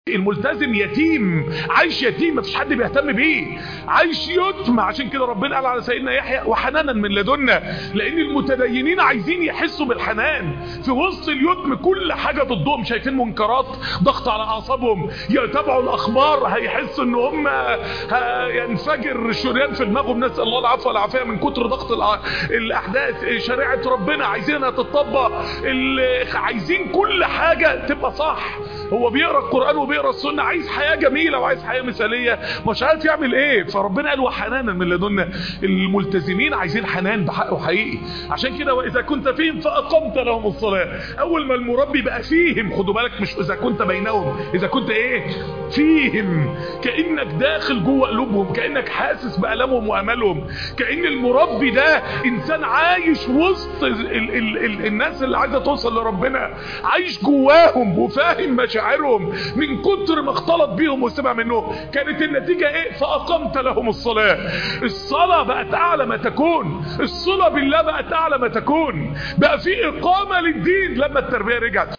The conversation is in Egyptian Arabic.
الملتزم يتيم عايش يتيم مفيش حد بيهتم بيه عايش يتم عشان كده ربنا قال على سيدنا يحيى وحنانا من لدنا لان المتدينين عايزين يحسوا بالحنان في وسط اليتم كل حاجه ضدهم شايفين منكرات ضغط على اعصابهم يتابعوا الاخبار هيحسوا ان هم ينفجر شريان في دماغهم نسال الله العفو والعافيه من كتر ضغط الاحداث شريعه ربنا عايزينها تطبق عايزين كل حاجه تبقى صح هو بيقرا القران وبيقرا السنه عايز حياه جميله وعايز حياه مثاليه مش عارف يعمل ايه فربنا قال وحنانا من لدنا الملتزمين عايزين حنان بحقه حقيقي عشان كده واذا كنت فيهم فاقمت لهم الصلاه اول ما المربي بقى فيهم خدوا بالك مش اذا كنت بينهم اذا كنت ايه فيهم كانك داخل جوه قلوبهم كانك حاسس بالامهم واملهم كان المربي ده انسان عايش وسط ال ال ال ال الناس اللي عايزه توصل لربنا عايش جواهم وفاهم مشاعرهم من كتر ما اختلط بيهم وسمع منهم كانت النتيجة ايه فاقمت لهم الصلاة الصلاة بقت اعلى ما تكون الصلاة بالله بقت اعلى ما تكون بقى في اقامة للدين لما التربية رجعت